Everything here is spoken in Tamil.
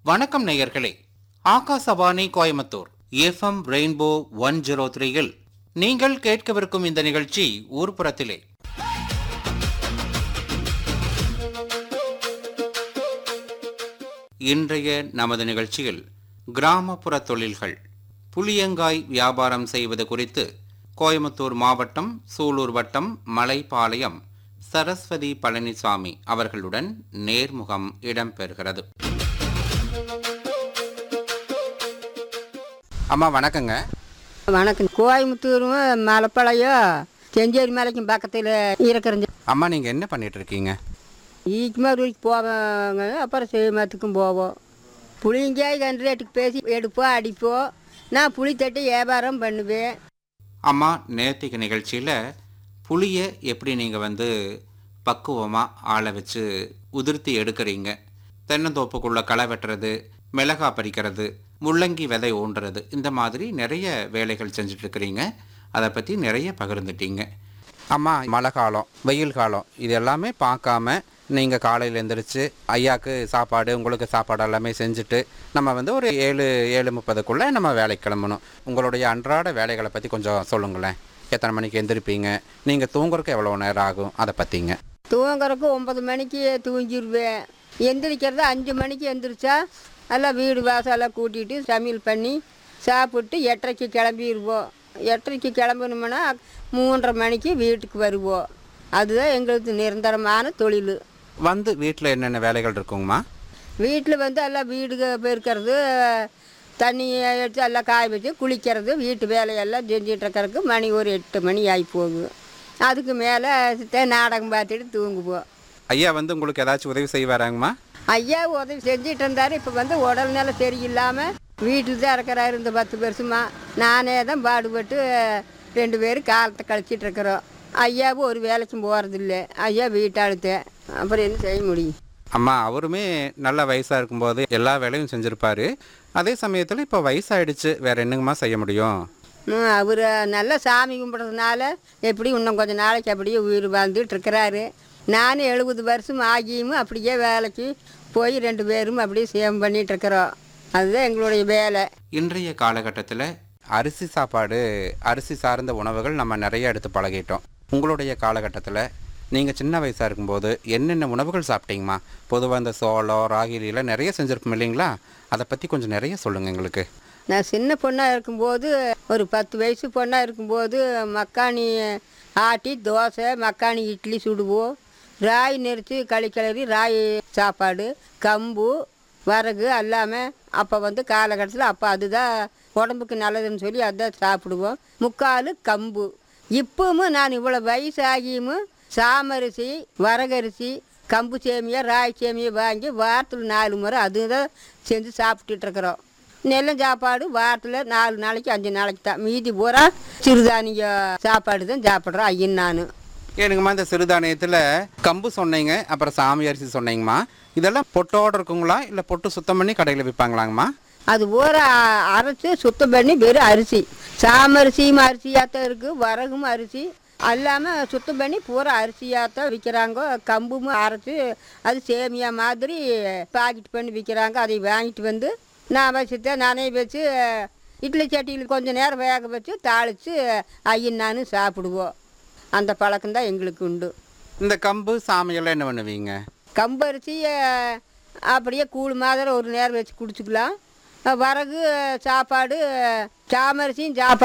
வணக்கம் நேயர்களே Akashvani Coimbatore FM rainbow one zero த்ரீயில் நீங்கள் கேட்கவிருக்கும் இந்த நிகழ்ச்சி ஊர்ப்புறத்திலே இன்றைய நமது நிகழ்ச்சியில் கிராமப்புற தொழில்கள் புளியங்காய் வியாபாரம் செய்வது குறித்து கோயம்புத்தூர் மாவட்டம் சூலூர் வட்டம் மலைப்பாளையம் சரஸ்வதி பழனிசாமி அவர்களுடன் நேர்முகம் இடம்பெறுகிறது அம்மா வணக்கங்க வணக்கம் கோயம்புத்தூரும் மலைப்பாளையம் செஞ்சேரி மலைக்கும் பக்கத்தில் இருக்கிறது அம்மா நீங்க என்ன பண்ணிட்டு இருக்கீங்க ஈக்குமாரிக்கு போவாங்க அப்புறம் சேமத்துக்கும் போவோம் புளிங்காய் கன்று ரேட்டுக்கு பேசி எடுப்போம் அடிப்போம் நான் புளி தட்டி வியாபாரம் பண்ணுவேன் அம்மா நேர்த்திக நிகழ்ச்சியில் புளியை எப்படி நீங்கள் வந்து பக்குவமாக ஆளை வச்சு உதிர்த்தி எடுக்கிறீங்க தென்னந்தோப்புக்குள்ளே களை வெட்டுறது மிளகா பறிக்கிறது முள்ளங்கி விதை ஊன்றது இந்த மாதிரி நிறைய வேலைகள் செஞ்சுட்டு இருக்கிறீங்க அதை பற்றி நிறைய பகிர்ந்துட்டீங்க அம்மா மழை காலம் வெயில் காலம் இது எல்லாமே பார்க்காம நீங்கள் காலையில் எழுந்திரிச்சு ஐயாக்கு சாப்பாடு உங்களுக்கு சாப்பாடு எல்லாமே செஞ்சுட்டு நம்ம வந்து ஒரு ஏழு ஏழு முப்பதுக்குள்ளே நம்ம வேலைக்கு கிளம்பணும் உங்களுடைய அன்றாட வேலைகளை பற்றி கொஞ்சம் சொல்லுங்களேன் எத்தனை மணிக்கு எந்திரிப்பீங்க நீங்கள் தூங்குறதுக்கு எவ்வளோ நேரம் ஆகும் அதை பற்றிங்க தூங்குறதுக்கு ஒன்பது மணிக்கு தூங்கிடுவேன் எந்திரிக்கிறது அஞ்சு மணிக்கு எந்திரிச்சா எல்லாம் வீடு வாசலாம் கூட்டிகிட்டு சமையல் பண்ணி சாப்பிட்டு எட்டரைக்கு கிளம்பிடுவோம் எட்டரைக்கு கிளம்பணுமுன்னா மூன்றரை மணிக்கு வீட்டுக்கு வருவோம் அதுதான் எங்களுக்கு நிரந்தரமான தொழில் வந்து வீட்டில் என்னென்ன வேலைகள் இருக்குங்கம்மா வீட்டில் வந்து எல்லாம் வீடு பெருக்கிறது தண்ணி எடுத்து எல்லாம் காய வச்சு குளிக்கிறது வீட்டு வேலையெல்லாம் செஞ்சுட்டு இருக்கறதுக்கு மணி ஒரு எட்டு மணி ஆகி போகுது அதுக்கு மேலே நாடகம் பார்த்துட்டு தூங்குவோம் ஐயா வந்து உங்களுக்கு ஏதாச்சும் உதவி செய்வாராங்கம்மா ஐயா உதவி செஞ்சிட்டு இருந்தார் இப்போ வந்து உடல்நிலை சரியில்லாமல் வீட்டில் தான் இருக்கிறாரு இந்த பத்து வருஷமா நானே தான் பாடுபட்டு ரெண்டு பேரும் காலத்தை கழிச்சிட்டு இருக்கிறோம் ஐயாவும் ஒரு வேலைக்கும் போகிறதில்ல ஐயா வீட்டாளுத்தேன் அப்புறம் என்ன செய்ய முடியும் அம்மா அவருமே நல்ல வயசாக இருக்கும்போது எல்லா வேலையும் செஞ்சுருப்பாரு அதே சமயத்தில் இப்போ வயசாயிடுச்சு வேற என்னங்கம்மா செய்ய முடியும் அவர் நல்லா சாமி கும்பிட்றதுனால எப்படி இன்னும் கொஞ்சம் நாளைக்கு அப்படியே உயிர் வாழ்ந்துட்டு இருக்கிறாரு நானும் எழுபது வருஷம் ஆகியும் அப்படியே வேலைக்கு போய் ரெண்டு பேரும் அப்படியே சேவம் பண்ணிட்டு இருக்கிறோம் அதுதான் எங்களுடைய வேலை இன்றைய காலகட்டத்தில் அரிசி சாப்பாடு அரிசி சார்ந்த உணவுகள் நம்ம நிறைய எடுத்து பழகிட்டோம் உங்களுடைய காலகட்டத்தில் நீங்கள் சின்ன வயசாக இருக்கும்போது என்னென்ன உணவுகள் சாப்பிட்டீங்கம்மா பொதுவாக இந்த சோளம் ராகிலியில் நிறைய செஞ்சுருப்போம் இல்லைங்களா அதை பற்றி கொஞ்சம் நிறைய சொல்லுங்கள் எங்களுக்கு நான் சின்ன பொண்ணாக இருக்கும்போது ஒரு பத்து வயசு பொண்ணாக இருக்கும்போது மக்காணி ஆட்டி தோசை மக்காணி இட்லி சுடுவோம் ராய் நெரிச்சு களி கிளறி ராய் சாப்பாடு கம்பு வரகு எல்லாமே அப்போ வந்து காலகட்டத்தில் அப்போ அதுதான் உடம்புக்கு நல்லதுன்னு சொல்லி அதான் சாப்பிடுவோம் முக்கால் கம்பு இப்பவும் நான் இவ்வளோ வயசு ஆகியும் சாமரிசி வரகரிசி கம்பு சேமியா ராய் சேமியா வாங்கி வாரத்தில் நாலு முறை அதுதான் செஞ்சு சாப்பிட்டுட்டு இருக்கிறோம் நெல்லம் சாப்பாடு வாரத்தில் நாலு நாளைக்கு அஞ்சு நாளைக்கு தான் மீதி பூரா சிறுதானிய சாப்பாடு தான் சாப்பிட்றோம் ஐயன் நான் ஏனுங்கம்மா இந்த சிறுதானியத்தில் கம்பு சொன்னீங்க அப்புறம் சாமி அரிசி சொன்னீங்கம்மா இதெல்லாம் பொட்டோடு இருக்குங்களா இல்லை பொட்டு சுத்தம் பண்ணி கடையில் விற்பாங்களாங்கம்மா அது பூரா அரைச்சி சுத்தம் பண்ணி வெறும் அரிசி சாமரிசியும் அரிசியாகத்தான் இருக்குது வரகும் அரிசி எல்லாமல் சுத்தம் பண்ணி பூரா அரிசியாகத்தான் விற்கிறாங்க கம்பும் அரைச்சி அது சேமியா மாதிரி பாக்கெட் பண்ணி விற்கிறாங்க அதை வாங்கிட்டு வந்து நான் வச்சுட்டேன் நானே வச்சு இட்லி சட்டியில் கொஞ்சம் நேரம் வேக வச்சு தாளித்து ஐயன் நானும் சாப்பிடுவோம் அந்த பழக்கம்தான் எங்களுக்கு உண்டு இந்த கம்பு சாமியெல்லாம் என்ன பண்ணுவீங்க கம்பரிசி அஹ், அப்படியே கூழ் மாதிரி ஒரு நேரம் வச்சு குடிச்சுக்கலாம் அஹ், வரகு சாப்பாடு சாமரிசியும் சாப்பாடு